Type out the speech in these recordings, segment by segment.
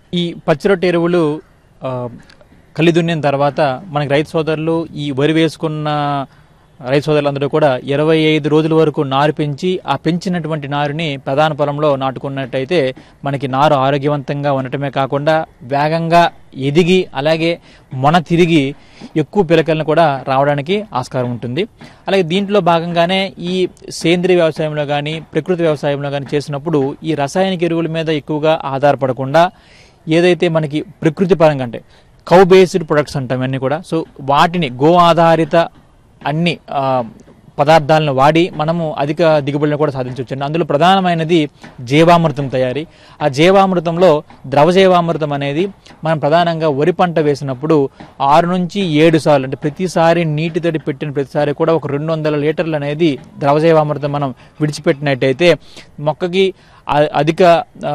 ఈ పచ్చిరొట్టు ఎరువులు ఆ, కలి దున్నిన తర్వాత మనకి రైతు సోదరులు ఈ వరి వేసుకున్న రైతు సోదరులందరూ కూడా ఇరవై ఐదు రోజుల వరకు నారు పెంచి ఆ పెంచినటువంటి నారుని ప్రధాన పొలంలో నాటుకున్నట్టయితే మనకి నారు ఆరోగ్యవంతంగా ఉండటమే కాకుండా వేగంగా ఎదిగి అలాగే మొన తిరిగి ఎక్కువ పిలకలను కూడా రావడానికి ఆస్కారం ఉంటుంది అలాగే దీంట్లో భాగంగానే ఈ సేంద్రియ వ్యవసాయంలో కానీ ప్రకృతి వ్యవసాయంలో కానీ చేసినప్పుడు ఈ రసాయనిక ఎరువుల మీద ఎక్కువగా ఆధారపడకుండా ఏదైతే మనకి ప్రకృతి పరంగా అంటే కౌ బేస్డ్ ప్రొడక్ట్స్ అంటాం అన్నీ కూడా సో వాటిని గో ఆధారిత అన్ని ఆ, పదార్థాలను వాడి మనము అధిక దిగుబడులను కూడా సాధించవచ్చు అందులో ప్రధానమైనది జీవామృతం తయారీ ఆ జీవామృతంలో ద్రవ జీవామృతం అనేది మనం ప్రధానంగా వరి పంట వేసినప్పుడు ఆరు నుంచి ఏడు సార్లు అంటే ప్రతిసారి నీటి తడి పెట్టిన ప్రతిసారి కూడా ఒక రెండు వందల లీటర్లు అనేది ద్రవ జీవామృతం మనం విడిచిపెట్టినట్టయితే మొక్కకి అ- అధిక ఆ,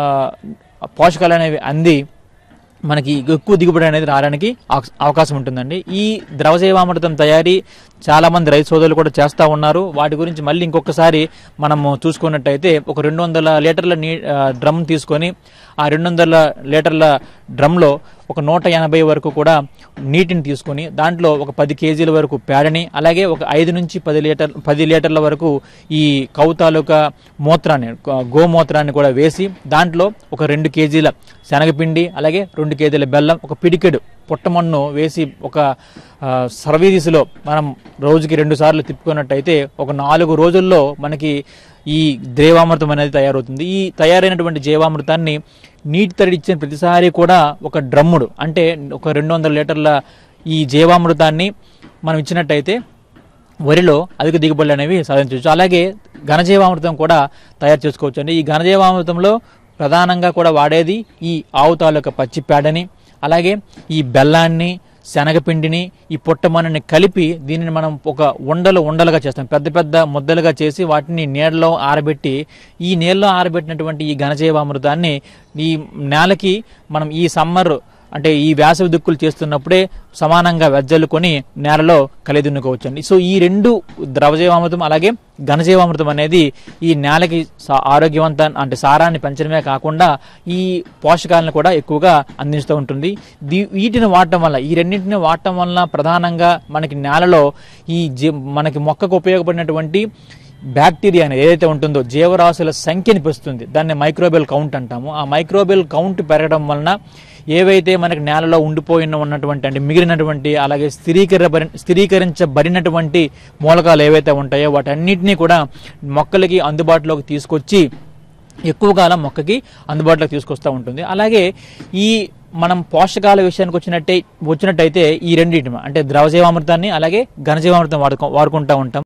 పోషకాలు అనేవి అంది మనకి ఎక్కువ దిగుబడి అనేది రావడానికి అవకాశ- అవకాశం ఉంటుందండి ఈ ద్రవజీవామృతం తయారీ చాలా మంది రైతు సోదరులు కూడా చేస్తూ ఉన్నారు వాటి గురించి మళ్ళీ ఇంకొకసారి మనము చూసుకున్నట్టయితే ఒక రెండు వందల లీటర్ల నీ ఆ, డ్రమ్ తీసుకొని ఆ రెండు వందల లీటర్ల డ్రమ్లో ఒక నూట ఎనభై వరకు కూడా నీటిని తీసుకొని దాంట్లో ఒక పది కేజీల వరకు పేడని అలాగే ఒక ఐదు నుంచి పది లీటర్ పది లీటర్ల వరకు ఈ కౌ తాలూకా మూత్రాన్ని గో- గోమూత్రాన్ని కూడా వేసి దాంట్లో ఒక రెండు కేజీల శనగపిండి అలాగే రెండు కేజీల బెల్లం ఒక పిడికెడు పుట్టమన్ను వేసి ఒక ఆ, సర్వీ దిశలో మనం రోజుకి రెండు సార్లు తిప్పుకున్నట్టయితే ఒక నాలుగు రోజుల్లో మనకి ఈ జీవామృతం అనేది తయారవుతుంది ఈ తయారైనటువంటి జీవామృతాన్ని నీటి తడి ఇచ్చిన ప్రతిసారి కూడా ఒక డ్రమ్ముడు అంటే ఒక రెండు వందల లీటర్ల ఈ జీవామృతాన్ని మనం ఇచ్చినట్టయితే వరిలో అధిక దిగుబడులు అనేవి సాధించవచ్చు అలాగే ఘనజీవామృతం కూడా తయారు చేసుకోవచ్చు అండి ఈ ఘనజీవామృతంలో ప్రధానంగా కూడా వాడేది ఈ ఆవు తాలూకా పచ్చి పేడని అలాగే ఈ బెల్లాన్ని శనగపిండిని ఈ పొట్టమన్నని కలిపి దీనిని మనం ఒక ఉండలు ఉండలుగా చేస్తాం పెద్ద పెద్ద ముద్దలుగా చేసి వాటిని నీళ్ళలో ఆరబెట్టి ఈ నీళ్ళలో ఆరబెట్టినటువంటి ఈ ఘనజీవామృతాన్ని ఈ నేలకి మనం ఈ సమ్మర్ అంటే ఈ వేసవి దుక్కులు చేస్తున్నప్పుడే సమానంగా వెజ్జల్లుకొని నేలలో కలిదున్నుకోవచ్చు అండి సో ఈ రెండు ద్రవజీవామృతం అలాగే ఘనజీవామృతం అనేది ఈ నేలకి సా- ఆరోగ్యవంత అంటే సారాన్ని పెంచడమే కాకుండా ఈ పోషకాలను కూడా ఎక్కువగా అందిస్తూ ఉంటుంది దీ వీటిని వాడటం వల్ల ఈ రెండింటిని వాడటం వల్ల ప్రధానంగా మనకి నేలలో ఈ జీ మనకి మొక్కకు ఉపయోగపడినటువంటి బ్యాక్టీరియా అనేది ఏదైతే ఉంటుందో జీవరాశుల సంఖ్యని పెంచుతుంది దాన్ని మైక్రోబియల్ కౌంట్ అంటాము ఆ మైక్రోబియల్ కౌంట్ పెరగడం వలన ఏవైతే మనకి నేలలో ఉండిపోయిన ఉన్నటువంటి అంటే మిగిలినటువంటి అలాగే స్థిరీకరబడి స్థిరీకరించబడినటువంటి మూలకాలు ఏవైతే ఉంటాయో వాటన్నిటినీ కూడా మొక్కలకి అందుబాటులోకి తీసుకొచ్చి ఎక్కువ కాలం మొక్కకి అందుబాటులోకి తీసుకొస్తూ ఉంటుంది అలాగే ఈ మనం పోషకాల విషయానికి వచ్చినట్టే వచ్చినట్టయితే ఈ రెండింటి అంటే ద్రవజీవామృతాన్ని అలాగే ఘనజీవామృతం వాడుకో వాడుకుంటూ ఉంటాం